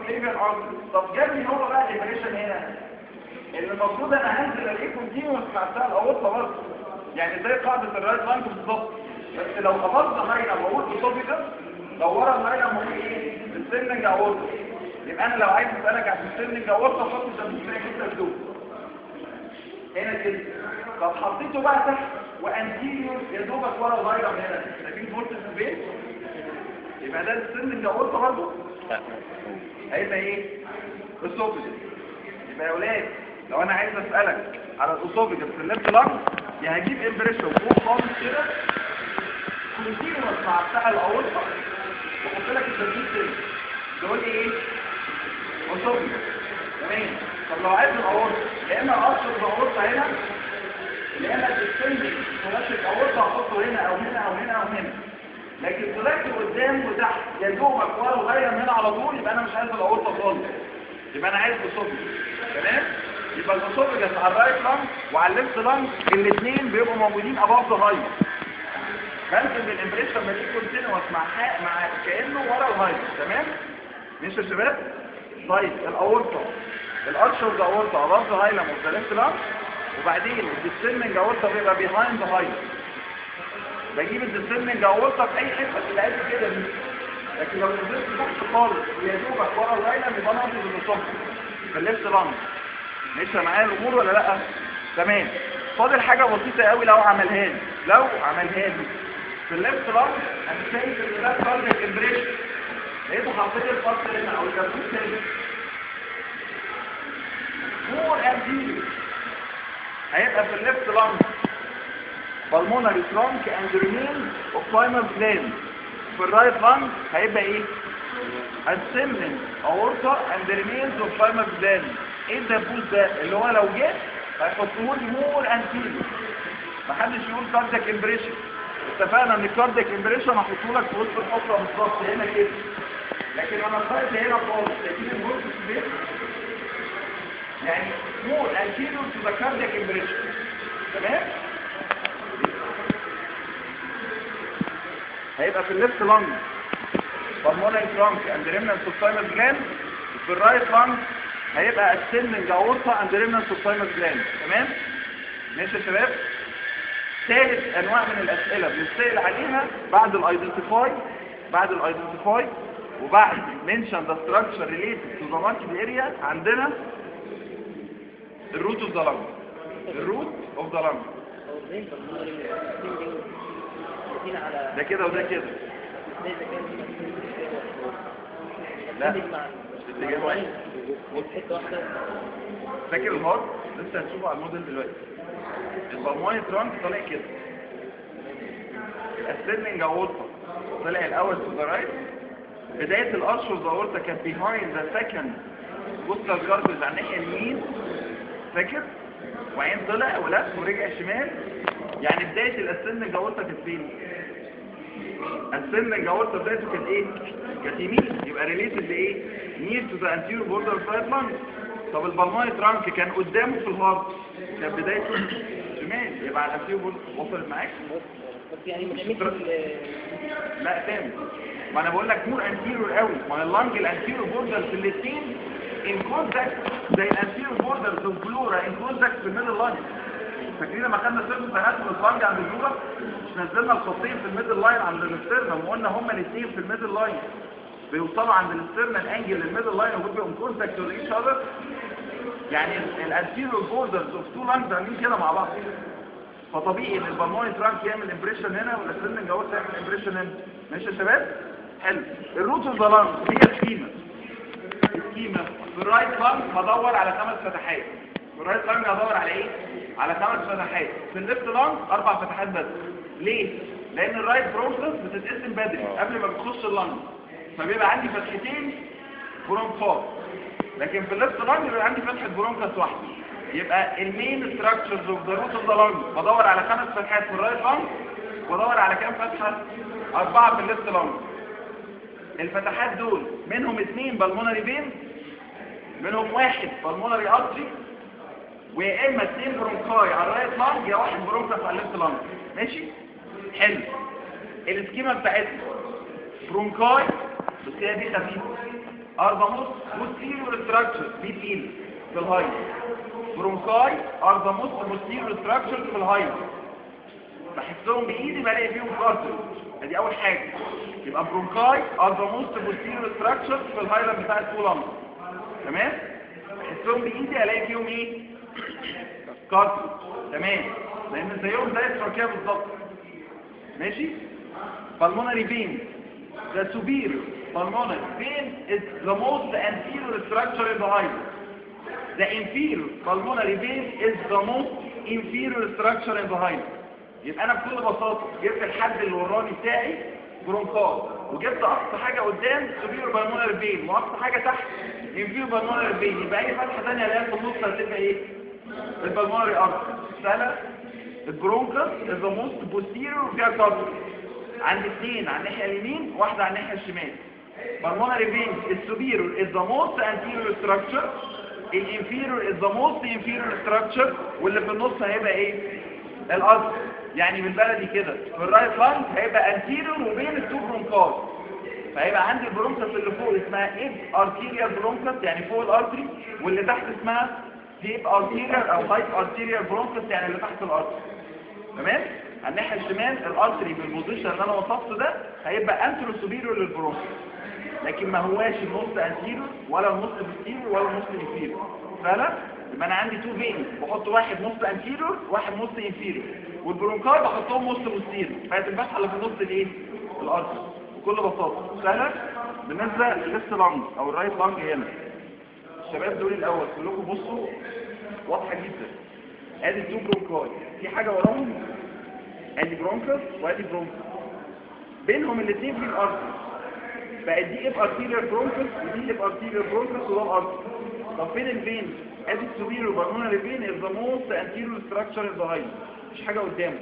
سبكليفيان ارتري طب جابني هو بقى الامبريشن هنا اللي المفروض انا هنزل الاقيه كونتينوس مع بتاع الاورطه برضه يعني زي قاعده الرايت لانج بالظبط بس لو قبضنا لاينه واقول اسوفيجا لو ورا اللاينه بقول ايه السيرنج اورطه يبقى انا لو عايز اسالك عن السيرنج اورطه حط التمثيليه كده بدون هنا كده طب حطيته بقى تحت وانتيريور يا دوبك ورا اللاينه من هنا شايفين فورتس البيت يبقى ده السيرنج اورطه برضه لا هيبقى ايه اسوفيجا يبقى يا ولاد لو انا عايز اسالك على الاسوفيجا في الليفت لانج يا هجيب امبريشن فوق خالص كده كونتينوس مع بتاع الاورطه واحط لك الترتيب تاني تقول لي ايه اسوفيجا تمام طب لو عايز الاورطه يا اما اقصر الاورطه هنا يا اما تستني فلاش الاورطه احطه هنا او هنا او هنا او هنا لكن طلعت قدام وتحت يا دوبك ورا وغير من هنا على طول يبقى انا مش عايز الاورطه خالص يبقى انا عايز اسوفيجا تمام يبقى الاسوفيجاس على الرايت لانج وعلى الليفت لانج الاثنين بيبقوا موجودين اباف ذا هايت بنزل بالامبريشن بلاقيه كونتينوس مع حق مع كانه ورا الهايت تمام ماشي يا شباب طيب الاورطه الارشر ذا اورطه اباف ذا هايلم اوف ذا ليفت لانج وبعدين الديسندنج اورطه بيبقى بيهايند ذا هايلم بجيب الديسندنج اورطه في اي حته تلاقي كده دي لكن لو نزلت تحت خالص ويا دوبك ورا الهايلم يبقى انا هاخد الاسوفيجاس في الليفت لانج ماشي معايا الامور ولا لا تمام فاضل حاجه بسيطه قوي لو عملها لي لو عملها لي في الليفت لانج انا شايف ان ده كاردياك امبريشن لقيته حطيت الفصل هنا او الكابوس هنا مور انتيريور هيبقى في الليفت لانج pulmonary trunk and remains of primal gland في الرايت لانج هيبقى ايه ascending aorta and the remains of primal gland ايه الدبوس ده اللي هو لو جه هيحطوه لي مور انتيريور محدش يقول كاردياك امبريشن اتفقنا ان الكاردياك امبريشن هحطه لك في وسط الحفره بالظبط هنا كده لكن انا طلعت هنا خالص شايفين البورس ده يعني مور انتيريور تو ذا كاردياك امبريشن تمام هيبقى في الليفت لانج pulmonary trunk and remnants of thymus gland وفي الرايت لانج هيبقى ascending aorta and remnants of thymus gland تمام ماشي يا شباب ثالث انواع من الاسئله بنسال عليها بعد الايدنتيفاي بعد الايدنتيفاي وبعد mention the structure related to the market area عندنا الروت اوف ذا لانج الروت اوف ذا لانج هو ازاي بالمونري سبيندنج واخدين على ده كده وده كده ازاي اذا كان لا. سبيندنج مع اتجاه واحد. حته واحده فاكر الهارد لسه هتشوفه على الموديل دلوقتي البلموني ترانك طالع كده الاسندنج اورتا طلع الاول تو ذا رايت بدايه الارشر ذا اورتا كانت بيهايند ذا سكند بوستال كاربز على الناحيه اليمين فاكر وبعدين طلع ولف ورجع شمال يعني بدايه الاسندنج اورتا كانت فين السندنج اورتا بدايته كانت ايه كانت يمين يبقى ريليتد لايه نير تو ذا انتيريور بوردر سايد لانج طب البلموني ترانك كان قدامه في الهارت كان بدايته شمال يبقى على الانتيريور بوردر وصلت معاك بس يعني مش مثل لا تاني ما انا بقول لك مور انتيريور قوي ما اللانج الانتيريور بوردر في الاثنين ان كونتاكت زي الانتيريور بوردر في الفلورا ان كونتاكت في الميدل لاين فاكرين لما خدنا سيرفس بنات من اللانج عند الفلورا مش نزلنا الخطين في الميدل لاين عند الاسترنم وقلنا هما الاثنين في الميدل لاين بيوصلوا عند الاسترنال انجل للميدل لاين وبيبقوا ان كونتاكت وذ ايتش اذر يعني الانتيريور بوردرز اوف تو لانجز عاملين كده مع بعض فطبيعي ان البلموني ترانك يعمل امبريشن هنا والاسندنج اورتا يعمل امبريشن هنا ماشي يا شباب حلو الروت اوف ذا لانج هي السكيما السكيما في الرايت لانج هدور على خمس فتحات في الرايت لانج هدور على ايه على خمس فتحات في الليفت لانج اربع فتحات بس ليه لان الرايت برونكس بتتقسم بدري قبل ما بتخش اللانج فبيبقى عندي فتحتين برونكات لكن في الليفت لانج بيبقى عندي فتحه برونكس واحده يبقى المين ستراكشرز اوف ذا روت اوف ذا لانج بدور على خمس فتحات في الرايت لانج وادور على كام فتحه اربعه في الليفت لانج الفتحات دول منهم اثنين بالمونري فين منهم واحد بالمونري ارتري ويا اما اثنين برونكاي على الرايت لانج يا واحد برونكاس على الليفت لانج ماشي حلو السكيما بتاعتنا برونكاي بس هي دي خفيفه are the most posterior structures دي تقيل في الهايل برونكاي are the most posterior structures في الهايل بحسهم بايدي بلاقي فيهم كارتل ادي اول حاجه يبقى برونكاي are the most posterior structures في الهايلم بتاع الفول تمام بحسهم بايدي الاقي فيهم ايه كارتل تمام لان زيهم زي التراكيه بالظبط ماشي pulmonary vein the superior pulmonary vein is the most anterior structure in the highway the inferior pulmonary vein is the most inferior structure in the highway يبقى انا بكل بساطه جبت الحد اللي وراني بتاعي برونكال وجبت اقصى حاجه قدام superior pulmonary vein واقصى حاجه تحت inferior pulmonary vein يبقى اي فتحه ثانيه الاقيها في النص هتبقى ايه البلمونري ارتر سهله البرونكس از ذا موست بوستيريور فيها كارتر عند اثنين على الناحيه اليمين واحده على الناحيه الشمال pulmonary vein السوبيرور is the most anterior structure الانفيرور is the most inferior structure واللي في النص هيبقى ايه الارض يعني بالبلدي كده في الرايت لانج هيبقى anterior وبين التو برونكاز فهيبقى عندي البرونكس اللي فوق اسمها ايب ارتيريال برونكس يعني فوق الارتري واللي تحت اسمها ديب ارتيريال او هايب ارتيريال برونكس يعني اللي تحت الارتري تمام على الناحيه الشمال الارتري بالبوزيشن اللي انا وصفته ده هيبقى انترو سوبيريور للبرونكس لكن ما هواش النص انتيريور ولا النص بوستيريور ولا النص انفيريور فعلا يبقى انا عندي تو فين بحط واحد نص انتيريور واحد نص انفيريور والبرونكار بحطهم نص بوستيريور فهي الفتحه اللي في النص الايه الارتري بكل بساطه سهله بالنسبه للليفت لانج او الرايت لانج هنا الشباب دول الاول كلكم بصوا واضحه جدا ادي التو برونكاي في حاجه وراهم ادي برونكس وادي برونكس بينهم الاثنين في الارتري بقى دي اب ارتيريال برونكس ودي اب ارتيريال برونكس وده الارتري طب فين الفين ادي السوبيريور بالمونري فين از ذا موست انتيريور ستراكشر ان ذا هايل مفيش حاجه قدامه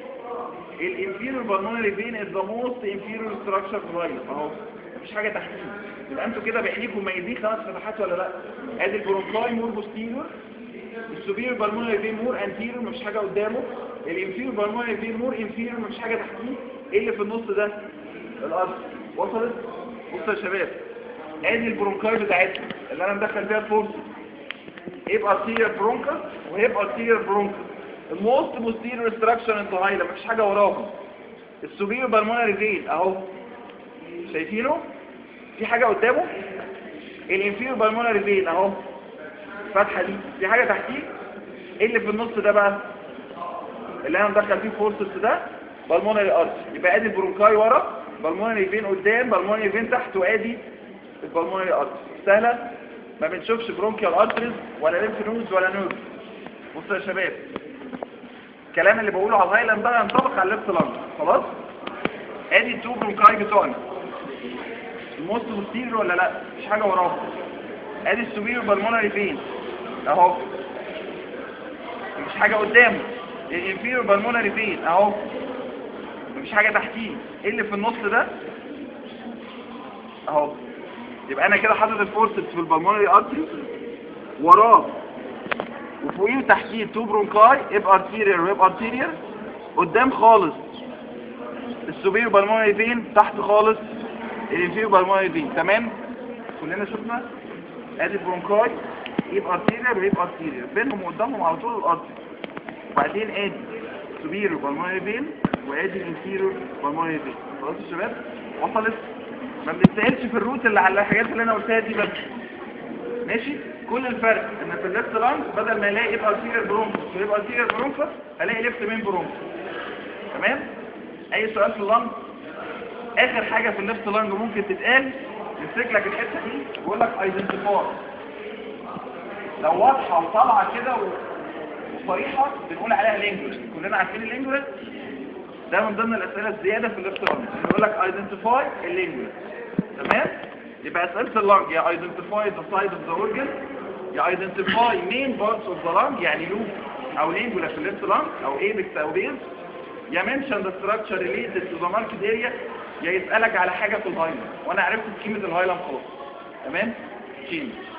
الانفيريور بالمونري فين از ذا موست انفيريور ستراكشر في الهايل اهو مفيش حاجه تحتيه يبقى انتوا كده بعينيكم مميزين خمس فتحات ولا لا ادي البرونكاي مور بوستيريور السوبيريور بالمونري فين مور انتيريور مفيش حاجه قدامه الانفيريور بالمونري فين مور انفيريور مفيش حاجه تحتيه ايه اللي في النص ده الارض وصلت بصوا يا شباب ادي البرونكاي بتاعتنا اللي انا مدخل فيها الفورس هيبقى ارتيريال برونكس وهيبقى ارتيريال برونكس الموست بوستيريور ستراكشر انتوا هايله مفيش حاجه وراهم السوبيريور بالمونري فين اهو شايفينه في حاجه قدامه الانفيريور بالمونري فين اهو الفتحه دي في حاجه تحتيه ايه اللي في النص ده بقى اللي انا مدخل فيه فورسس ده بالمونري ارتري يبقى ادي البرونكاي ورا بالمونري فين قدام بالمونري فين تحت وادي البالمونري ارتري سهله ما بنشوفش برونكيال ارتريز ولا ليمف نودز ولا نودز بصوا يا شباب الكلام اللي بقوله على الهايلاند ده ينطبق على الليفت لانج خلاص ادي التو برونكاي بتوعنا الموست بوستيريور ولا لا مفيش حاجه وراهم ادي السوبيريور بالمونري فين اهو مفيش حاجه قدامه الانفيريور بالمونري فين اهو مفيش حاجه تحتيه ايه اللي في النص ده اهو يبقى انا كده حاطط الفورسبس في البلمونري ارتري وراه وفوقيه وتحتيه تو برونكاي اب ارتيريال واب ارتيريال قدام خالص السوبيريور بالمونري فين تحت خالص الانفيريور بالمونري فين تمام كلنا شفنا ادي برونكاي يبقى ارتيريال ويبقى ارتيريال بينهم وقدامهم على طول الارتري وبعدين ادي سوبيريور بالمونري فين وادي الانفيريور بالمونري فين خلاص يا شباب وصلت ما بنتسالش في الروت اللي على الحاجات اللي انا قلتها دي بس ماشي كل الفرق ان في الليفت لانج بدل ما الاقي يبقى ارتيريال برونكس ويبقى ارتيريال برونكس الاقي ليفت مين برونكس تمام اي سؤال في اللانج اخر حاجه في الليفت لانج ممكن تتقال يمسك لك الحته دي ويقول لك ايدنتيفاي لو واضحه وطالعه كده وصريحه بنقول عليها لينجوال كلنا عارفين اللينجوال ده من ضمن الاسئله الزياده في الليفت لانج يقول لك ايدنتيفاي اللينجوال تمام يبقى اسئله اللانج يا ايدنتيفاي ذا سايد اوف ذا اورجن يا ايدنتيفاي مين بارتس اوف ذا لانج يعني لوب او لينجولا في الليفت لانج او ايبكس او بيز يا منشن ذا ستراكشر ريليتد تو ذا ماركت اريا يا يسالك على حاجه في الهايلاند وانا عرفت قيمه الهايلاند خلاص تمام تشينج